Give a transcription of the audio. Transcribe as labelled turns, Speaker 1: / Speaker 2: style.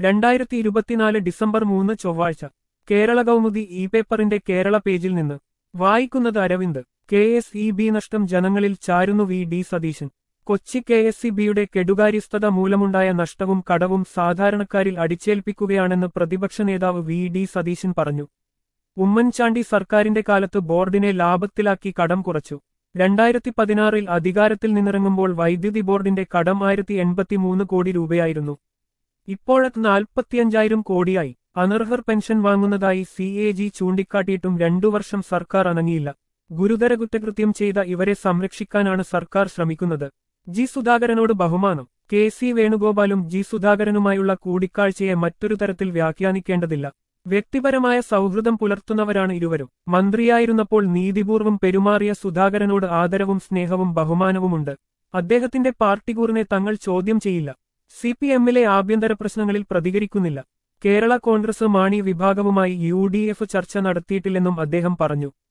Speaker 1: രണ്ടായിരത്തി ഇരുപത്തിനാല് ഡിസംബർ മൂന്ന് ചൊവ്വാഴ്ച കേരള കൗമുദി ഇ പേപ്പറിന്റെ കേരള പേജിൽ നിന്ന് വായിക്കുന്നത് Aravind K S E B നഷ്ടം ജനങ്ങളിൽ ചാരുന്നു V D Satheesan Kochi K S E ബിയുടെ കെടുകാര്യസ്ഥത മൂലമുണ്ടായ നഷ്ടവും കടവും സാധാരണക്കാരിൽ അടിച്ചേൽപ്പിക്കുകയാണെന്ന് പ്രതിപക്ഷ നേതാവ് വി ഡി സതീശൻ പറഞ്ഞു ഉമ്മൻചാണ്ടി സർക്കാരിന്റെ കാലത്ത് ബോർഡിനെ ലാഭത്തിലാക്കി കടം കുറച്ചു രണ്ടായിരത്തി പതിനാറിൽ അധികാരത്തിൽ നിന്നിറങ്ങുമ്പോൾ വൈദ്യുതി ബോർഡിന്റെ കടം ആയിരത്തി എൺപത്തിമൂന്ന് കോടി രൂപയായിരുന്നു ഇപ്പോഴത്ത് നാൽപ്പത്തിയഞ്ചായിരം കോടിയായി അനർഹർ പെൻഷൻ വാങ്ങുന്നതായി സി എ ജി ചൂണ്ടിക്കാട്ടിയിട്ടും രണ്ടു വർഷം സർക്കാർ അനങ്ങിയില്ല ഗുരുതര കുറ്റകൃത്യം ചെയ്ത ഇവരെ സംരക്ഷിക്കാനാണ് സർക്കാർ ശ്രമിക്കുന്നത് ജി സുധാകരനോട് ബഹുമാനം കെ സി വേണുഗോപാലും ജി സുധാകരനുമായുള്ള കൂടിക്കാഴ്ചയെ മറ്റൊരു തരത്തിൽ വ്യാഖ്യാനിക്കേണ്ടതില്ല വ്യക്തിപരമായ സൗഹൃദം പുലർത്തുന്നവരാണ് ഇരുവരും മന്ത്രിയായിരുന്നപ്പോൾ നീതിപൂർവം പെരുമാറിയ സുധാകരനോട് ആദരവും സ്നേഹവും ബഹുമാനവുമുണ്ട് അദ്ദേഹത്തിന്റെ പാർട്ടികൂറിനെ തങ്ങൾ ചോദ്യം ചെയ്യില്ല സി പി എമ്മിലെ ആഭ്യന്തര പ്രശ്നങ്ങളിൽ പ്രതികരിക്കുന്നില്ല കേരള കോൺഗ്രസ് മാണി വിഭാഗവുമായി യു ഡി എഫ് ചർച്ച നടത്തിയിട്ടില്ലെന്നും അദ്ദേഹം പറഞ്ഞു